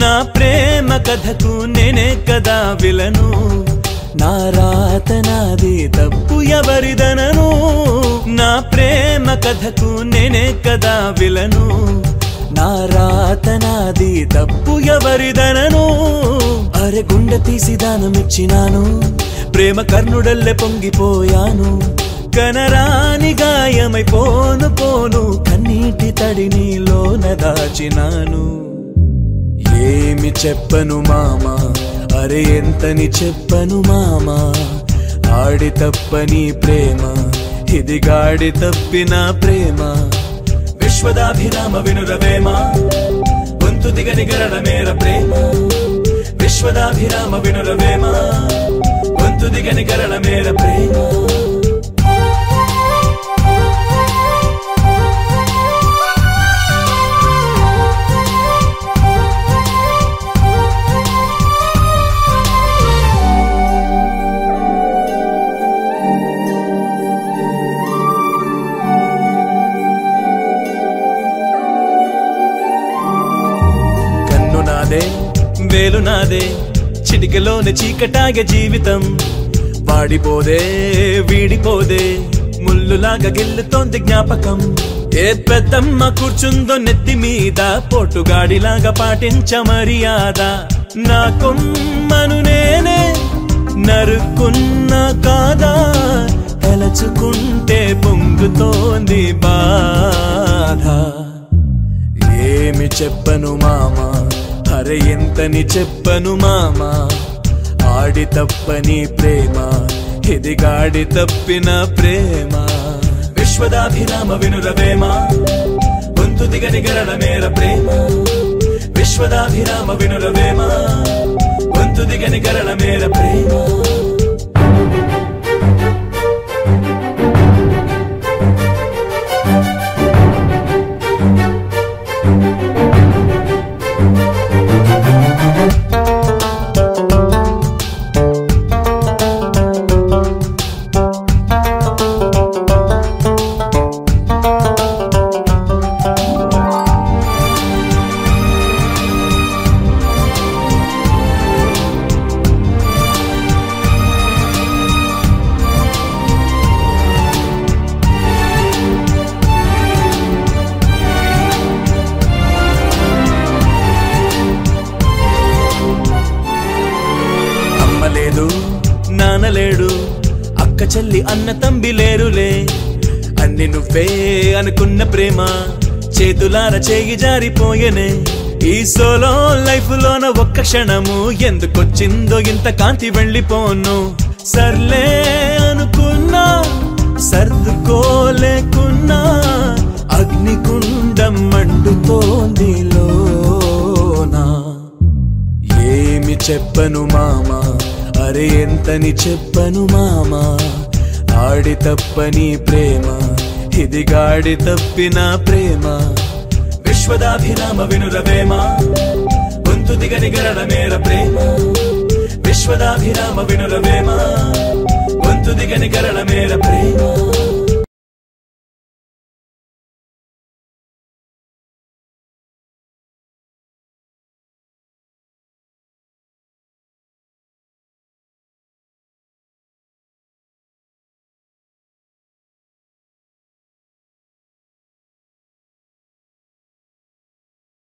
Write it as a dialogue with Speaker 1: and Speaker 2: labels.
Speaker 1: నా ప్రేమ కథకు నేనే కదా విలను నా రాత నాది తప్పు ఎవరిదనను నా ప్రేమ కథకు నేనే కదా విలను నా రాత నాది తప్పు ఎవరిదనను అరె గుండె తీసి దానమిచ్చినాను ప్రేమ కర్ణుడల్లె పొంగిపోయాను కనరాని గాయమైపోను పోను కన్నీటి తడి నీలోన దాచినాను ఏమి చెప్పను మామా అరే ఎంతని చెప్పను మామా ఆడి తప్పని ప్రేమ ఇది గాడి తప్పిన ప్రేమ విశ్వదాభిరామ వినురవేమ గొంతు దిగని గరడ మేర ప్రేమ విశ్వదాభిరామ వినురవేమ గొంతు దిగని గరడ మేర ప్రేమ కన్ను నాదే వేలు నాదే చిటికలోని చీకటాగే జీవితం వాడిపోదే వీడిపోదే ముల్లులాగా గిల్లుతోంది జ్ఞాపకం ఏ పెద్దమ్మ కూర్చుందో నెత్తి మీద పోటుగాడిలాగా పాటించ మర్యాద నా కొమ్మను నేనే నరుక్కున్నా కాదా తలచుకుంటే పొంగుతోంది బాధ ఏమి చెప్పను మామా అరే ఎంతని చెప్పను మామా ఆడి తప్పని ప్రేమ ఇది గాడి తప్పిన ప్రేమ విశ్వదాభిరామ వినురవేమ గొంతు దిగని గరడ మేర ప్రేమ విశ్వదాభిరామ వినురవేమ గొంతు దిగని గరడ మేర ప్రేమ అమ్మ లేదు నాన్న లేడు అక్క చెల్లి అన్న తంబి లేరులే అన్ని నువ్వే అనుకున్న ప్రేమ చేతులార చేయి జారిపోయెనే ఈ సోలో లైఫ్ లోన ఒక్క క్షణము ఎందుకొచ్చిందో ఇంత కాంతి వెళ్ళిపోను సర్లే అనుకున్నా సర్దుకోలేకున్నా అగ్నికుండం మండుతోంది లోనా ఏమి చెప్పను మామా అరే ఎంతని చెప్పను మామా ఆడి తప్పని ప్రేమ ఇది గాడి తప్పిన ప్రేమ విశ్వదాభిరామ వినురవేమ గొంతు దిగని గరడ మేర ప్రేమ విశ్వదాభిరామ వినురవేమ గొంతు దిగని గరడ మేర ప్రేమ